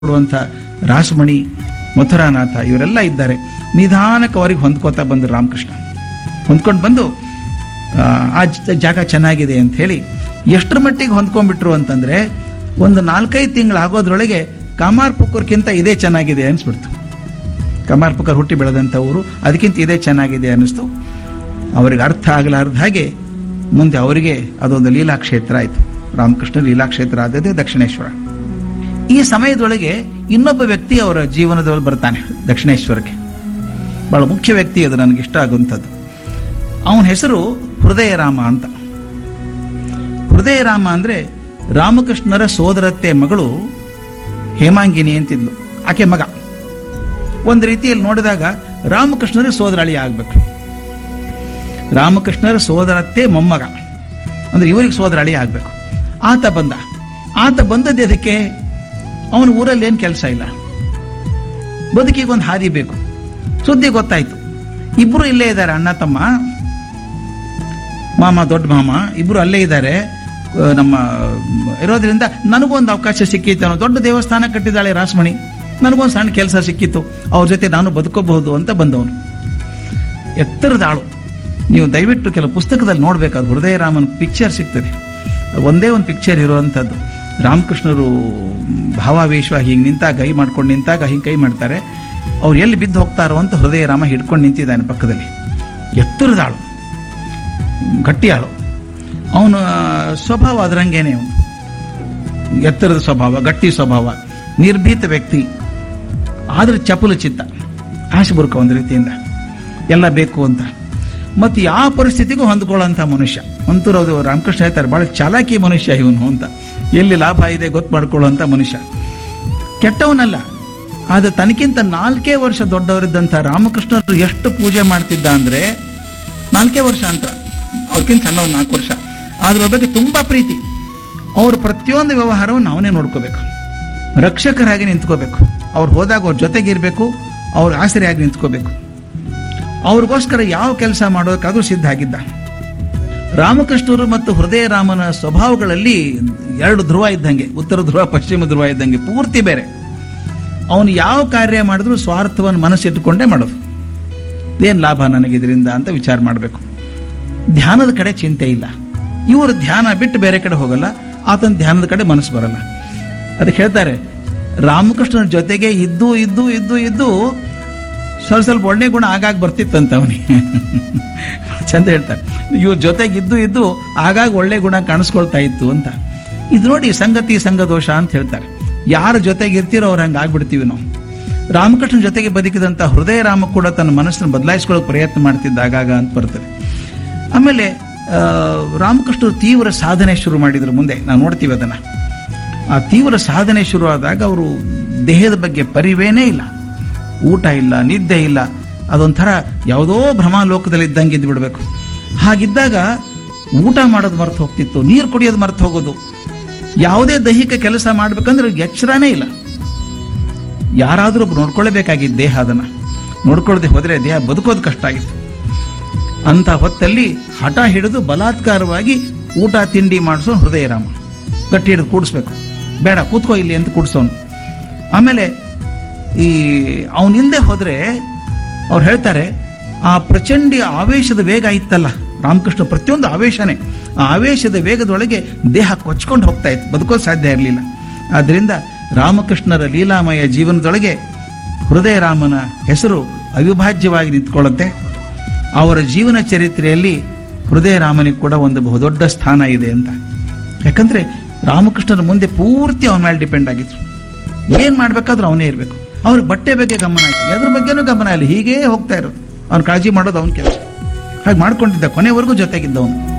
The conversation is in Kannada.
ಕೊಡುವಂಥ ರಾಸಮಣಿ ಮಥುರಾನಾಥ ಇವರೆಲ್ಲ ಇದ್ದಾರೆ ನಿಧಾನಕ್ಕೆ ಅವರಿಗೆ ಹೊಂದ್ಕೋತಾ ಬಂದರು ರಾಮಕೃಷ್ಣ ಹೊಂದ್ಕೊಂಡು ಬಂದು ಆ, ಆ ಜ- ಜಾಗ ಚೆನ್ನಾಗಿದೆ ಅಂತ ಹೇಳಿ ಎಷ್ಟರ ಮಟ್ಟಿಗೆ ಹೊಂದ್ಕೊಂಡ್ಬಿಟ್ರು ಅಂತಂದ್ರೆ ಒಂದು ನಾಲ್ಕೈದು ತಿಂಗಳು ಆಗೋದ್ರೊಳಗೆ ಕಾಮಾರ್ ಪುಕ್ಕರ್ಕಿಂತ ಇದೇ ಚೆನ್ನಾಗಿದೆ ಅನಿಸ್ಬಿಡ್ತು ಕಮಾರ್ ಪುಕ್ಕರ್ ಹುಟ್ಟಿ ಬೆಳೆದಂಥ ಊರು ಅದಕ್ಕಿಂತ ಇದೇ ಚೆನ್ನಾಗಿದೆ ಅನ್ನಿಸ್ತು ಅವರಿಗೆ ಅರ್ಥ ಆಗಲಾರ್ದ ಹಾಗೆ ಮುಂದೆ ಅವರಿಗೆ ಅದೊಂದು ಲೀಲಾಕ್ಷೇತ್ರ ಆಯಿತು ರಾಮಕೃಷ್ಣ ಲೀಲಾಕ್ಷೇತ್ರ ಆದದ್ದೇ ದಕ್ಷಿಣೇಶ್ವರ ಈ ಸಮಯದೊಳಗೆ ಇನ್ನೊಬ್ಬ ವ್ಯಕ್ತಿ ಅವರ ಜೀವನದಲ್ಲಿ ಬರ್ತಾನೆ ದಕ್ಷಿಣೇಶ್ವರಕ್ಕೆ ಬಹಳ ಮುಖ್ಯ ವ್ಯಕ್ತಿ ಅದು ನನಗೆ ಇಷ್ಟ ಆಗುವಂಥದ್ದು ಅವನ ಹೆಸರು ಹೃದಯರಾಮ ಅಂತ ಹೃದಯರಾಮ ಅಂದ್ರೆ ರಾಮಕೃಷ್ಣರ ಸೋದರತ್ತೆ ಮಗಳು ಹೇಮಾಂಗಿನಿ ಅಂತಿದ್ಲು ಆಕೆ ಮಗ ಒಂದು ರೀತಿಯಲ್ಲಿ ನೋಡಿದಾಗ ರಾಮಕೃಷ್ಣರ ಸೋದರಳಿ ಆಗ್ಬೇಕು ರಾಮಕೃಷ್ಣರ ಸೋದರತ್ತೆ ಮೊಮ್ಮಗ ಅಂದ್ರೆ ಇವರಿಗೆ ಸೋದರಳಿ ಆಗ್ಬೇಕು ಆತ ಬಂದ ಆತ ಬಂದದ್ದು ಅದಕ್ಕೆ ಅವನ ಊರಲ್ಲಿ ಏನು ಕೆಲಸ ಇಲ್ಲ ಬದುಕಿಗೆ ಒಂದು ಹಾದಿ ಬೇಕು ಸುದ್ದಿ ಗೊತ್ತಾಯ್ತು ಇಬ್ರು ಇಲ್ಲೇ ಇದ್ದಾರೆ ಅಣ್ಣ ತಮ್ಮ ಮಾಮ ದೊಡ್ಡ ಮಾಮ ಇಬ್ರು ಅಲ್ಲೇ ಇದ್ದಾರೆ ಆ, ನಮ್ಮ ಇರೋದ್ರಿಂದ ನನಗೊಂದು ಅವಕಾಶ ಸಿಕ್ಕಿತ್ತು ಅನ್ನೋ ದೊಡ್ಡ ದೇವಸ್ಥಾನ ಕಟ್ಟಿದ್ದಾಳೆ ರಾಸಮಣಿ ನನಗೊಂದು ಸಣ್ಣ ಕೆಲಸ ಸಿಕ್ಕಿತ್ತು ಅವ್ರ ಜೊತೆ ನಾನು ಬದುಕೋಬಹುದು ಅಂತ ಬಂದವನು ಎತ್ತರದ ಆಳು ನೀವು ದಯವಿಟ್ಟು ಕೆಲವು ಪುಸ್ತಕದಲ್ಲಿ ನೋಡ್ಬೇಕಾದ್ರೆ ಹೃದಯರಾಮನ್ ಪಿಕ್ಚರ್ ಸಿಗ್ತದೆ ಒಂದೇ ಒಂದು ಪಿಕ್ಚರ್ ಇರುವಂಥದ್ದು ರಾಮಕೃಷ್ಣರು ಭಾವಾವೇಶ ಹೀಗೆ ನಿಂತಾಗ ಕೈ ಮಾಡ್ಕೊಂಡು ನಿಂತಾಗ ಹಿಂಗೆ ಕೈ ಮಾಡ್ತಾರೆ ಅವ್ರು ಎಲ್ಲಿ ಬಿದ್ದು ಹೋಗ್ತಾರೋ ಅಂತ ಹೃದಯರಾಮ ಹಿಡ್ಕೊಂಡು ನಿಂತಿದ್ದಾನೆ ಪಕ್ಕದಲ್ಲಿ ಎತ್ತರದ ಆಳು ಗಟ್ಟಿ ಆಳು ಅವನ ಸ್ವಭಾವ ಅದರಂಗೇನೆ ಅವನು ಎತ್ತರದ ಸ್ವಭಾವ ಗಟ್ಟಿ ಸ್ವಭಾವ ನಿರ್ಭೀತ ವ್ಯಕ್ತಿ ಆದ್ರೆ ಚಪಲ ಚಿತ್ತ ಆಸೆ ಬುರ್ಕ ಒಂದು ರೀತಿಯಿಂದ ಎಲ್ಲ ಬೇಕು ಅಂತ ಮತ್ತು ಯಾವ ಪರಿಸ್ಥಿತಿಗೂ ಹೊಂದ್ಕೊಳ್ಳೋಂಥ ಮನುಷ್ಯ ಅಂತೂ ಅದು ರಾಮಕೃಷ್ಣ ಹೇಳ್ತಾರೆ ಬಹಳ ಚಾಲಾಕಿ ಮನುಷ್ಯ ಇವನು ಅಂತ ಎಲ್ಲಿ ಲಾಭ ಇದೆ ಗೊತ್ತು ಮಾಡ್ಕೊಳ್ಳೋಂಥ ಮನುಷ್ಯ ಕೆಟ್ಟವನಲ್ಲ ಆದ್ರೆ ತನಗಿಂತ ನಾಲ್ಕೇ ವರ್ಷ ದೊಡ್ಡವರಿದ್ದಂಥ ರಾಮಕೃಷ್ಣರು ಎಷ್ಟು ಪೂಜೆ ಮಾಡ್ತಿದ್ದ ಅಂದ್ರೆ ನಾಲ್ಕೇ ವರ್ಷ ಅಂತ ಅವ್ರಿಗಿಂತ ಸಣ್ಣ ಒಂದು ನಾಲ್ಕು ವರ್ಷ ಆದ್ರ ಬಗ್ಗೆ ತುಂಬಾ ಪ್ರೀತಿ ಅವ್ರ ಪ್ರತಿಯೊಂದು ವ್ಯವಹಾರವನ್ನು ಅವನೇ ನೋಡ್ಕೋಬೇಕು ರಕ್ಷಕರಾಗಿ ನಿಂತ್ಕೋಬೇಕು ಅವ್ರು ಹೋದಾಗ ಅವ್ರ ಜೊತೆಗಿರ್ಬೇಕು ಅವ್ರ ಆಸರೆಯಾಗಿ ನಿಂತ್ಕೋಬೇಕು ಅವ್ರಿಗೋಸ್ಕರ ಯಾವ ಕೆಲಸ ಮಾಡೋದಕ್ಕಾದ್ರೂ ಸಿದ್ಧ ಆಗಿದ್ದ ರಾಮಕೃಷ್ಣರು ಮತ್ತು ಹೃದಯರಾಮನ ಸ್ವಭಾವಗಳಲ್ಲಿ ಎರಡು ಧ್ರುವ ಇದ್ದಂಗೆ ಉತ್ತರ ಧ್ರುವ ಪಶ್ಚಿಮ ಧ್ರುವ ಇದ್ದಂಗೆ ಪೂರ್ತಿ ಬೇರೆ ಅವನು ಯಾವ ಕಾರ್ಯ ಮಾಡಿದ್ರು ಸ್ವಾರ್ಥವನ್ನು ಮನಸ್ಸಿಟ್ಟುಕೊಂಡೇ ಮಾಡೋದು ಏನ್ ಲಾಭ ನನಗೆ ಇದರಿಂದ ಅಂತ ವಿಚಾರ ಮಾಡಬೇಕು ಧ್ಯಾನದ ಕಡೆ ಚಿಂತೆ ಇಲ್ಲ ಇವರು ಧ್ಯಾನ ಬಿಟ್ಟು ಬೇರೆ ಕಡೆ ಹೋಗಲ್ಲ ಆತನ ಧ್ಯಾನದ ಕಡೆ ಮನಸ್ಸು ಬರಲ್ಲ ಅದಕ್ಕೆ ಹೇಳ್ತಾರೆ ರಾಮಕೃಷ್ಣನ ಜೊತೆಗೆ ಇದ್ದು ಇದ್ದು ಇದ್ದು ಇದ್ದು ಸ್ವಲ್ಪ ಸ್ವಲ್ಪ ಒಳ್ಳೆ ಗುಣ ಆಗಾಗ ಬರ್ತಿತ್ತಂತ ಅವನಿಗೆ ಚಂದ ಹೇಳ್ತಾರೆ ಇವ್ರ ಜೊತೆಗೆ ಇದ್ದು ಇದ್ದು ಆಗಾಗ ಒಳ್ಳೆ ಗುಣ ಕಾಣಿಸ್ಕೊಳ್ತಾ ಇತ್ತು ಅಂತ ಇದು ನೋಡಿ ಸಂಗತಿ ಸಂಘ ದೋಷ ಅಂತ ಹೇಳ್ತಾರೆ ಯಾರ ಜೊತೆಗೆ ಇರ್ತೀರೋ ಅವ್ರು ಹಂಗೆ ಆಗ್ಬಿಡ್ತೀವಿ ನಾವು ರಾಮಕೃಷ್ಣನ ಜೊತೆಗೆ ಬದುಕಿದಂತ ಹೃದಯ ರಾಮ ಕೂಡ ತನ್ನ ಮನಸ್ಸನ್ನು ಬದಲಾಯಿಸ್ಕೊಳ್ಳೋಕೆ ಪ್ರಯತ್ನ ಮಾಡ್ತಿದ್ದ ಆಗಾಗ ಅಂತ ಬರ್ತದೆ ಆಮೇಲೆ ಆ, ರಾಮಕೃಷ್ಣರು ತೀವ್ರ ಸಾಧನೆ ಶುರು ಮಾಡಿದ್ರು ಮುಂದೆ ನಾವು ನೋಡ್ತೀವಿ ಅದನ್ನ ಆ ತೀವ್ರ ಸಾಧನೆ ಶುರು ಆದಾಗ ಅವರು ದೇಹದ ಬಗ್ಗೆ ಪರಿವೇನೇ ಇಲ್ಲ ಊಟ ಇಲ್ಲ ನಿದ್ದೆ ಇಲ್ಲ ಅದೊಂಥರ ಯಾವುದೋ ಭ್ರಮಾಲೋಕದಲ್ಲಿ ಇದ್ದಂಗೆ ಇದ್ದು ಬಿಡಬೇಕು ಹಾಗಿದ್ದಾಗ ಊಟ ಮಾಡೋದು ಮರೆತು ಹೋಗ್ತಿತ್ತು ನೀರು ಕುಡಿಯೋದು ಮರೆತು ಹೋಗೋದು ಯಾವುದೇ ದೈಹಿಕ ಕೆಲಸ ಮಾಡ್ಬೇಕಂದ್ರೆ ಎಚ್ಚರನೇ ಇಲ್ಲ ಯಾರಾದರೂ ಒಬ್ರು ನೋಡ್ಕೊಳ್ಳೇಬೇಕಾಗಿತ್ತು ದೇಹ ಅದನ್ನ ನೋಡ್ಕೊಳ್ಳದೆ ಹೋದ್ರೆ ದೇಹ ಬದುಕೋದು ಕಷ್ಟ ಆಗಿತ್ತು ಅಂತ ಹೊತ್ತಲ್ಲಿ ಹಠ ಹಿಡಿದು ಬಲಾತ್ಕಾರವಾಗಿ ಊಟ ತಿಂಡಿ ಮಾಡಿಸೋ ಹೃದಯರಾಮ ಗಟ್ಟಿ ಹಿಡಿದು ಕೂಡಿಸ್ಬೇಕು ಬೇಡ ಕೂತ್ಕೋ ಇಲ್ಲಿ ಅಂತ ಕೂಡಿಸೋನು ಆಮೇಲೆ ಈ ಅವನಿಂದೆ ಹೋದ್ರೆ ಅವ್ರು ಹೇಳ್ತಾರೆ ಆ ಪ್ರಚಂಡಿ ಆವೇಶದ ವೇಗ ಇತ್ತಲ್ಲ ರಾಮಕೃಷ್ಣ ಪ್ರತಿಯೊಂದು ಆವೇಶನೇ ಆ ಆವೇಶದ ವೇಗದೊಳಗೆ ದೇಹ ಕೊಚ್ಕೊಂಡು ಹೋಗ್ತಾ ಇತ್ತು ಬದುಕೋದು ಸಾಧ್ಯ ಇರಲಿಲ್ಲ ಆದ್ರಿಂದ ರಾಮಕೃಷ್ಣರ ಲೀಲಾಮಯ ಜೀವನದೊಳಗೆ ಹೃದಯರಾಮನ ಹೆಸರು ಅವಿಭಾಜ್ಯವಾಗಿ ನಿಂತ್ಕೊಳ್ಳುತ್ತೆ ಅವರ ಜೀವನ ಚರಿತ್ರೆಯಲ್ಲಿ ಹೃದಯರಾಮನಿಗೆ ಕೂಡ ಒಂದು ಬಹುದೊಡ್ಡ ಸ್ಥಾನ ಇದೆ ಅಂತ ಯಾಕಂದ್ರೆ ರಾಮಕೃಷ್ಣರ ಮುಂದೆ ಪೂರ್ತಿ ಅವನ ಮೇಲೆ ಡಿಪೆಂಡ್ ಆಗಿದ್ರು ಏನ್ ಮಾಡ್ಬೇಕಾದ್ರೂ ಅವನೇ ಇರಬೇಕು ಅವ್ರ ಬಟ್ಟೆ ಬಗ್ಗೆ ಗಮನ ಆಯ್ತು ಅದ್ರ ಬಗ್ಗೆನೂ ಗಮನ ಇಲ್ಲ ಹೀಗೇ ಹೋಗ್ತಾ ಇರೋದು ಅವ್ನು ಕಾಳಜಿ ಮಾಡೋದು ಅವನ ಕೆಲಸ ಹಾಗೆ ಮಾಡ್ಕೊಂಡಿದ್ದ ಕೊನೆವರೆಗೂ ಜೊತೆಗಿದ್ದವನು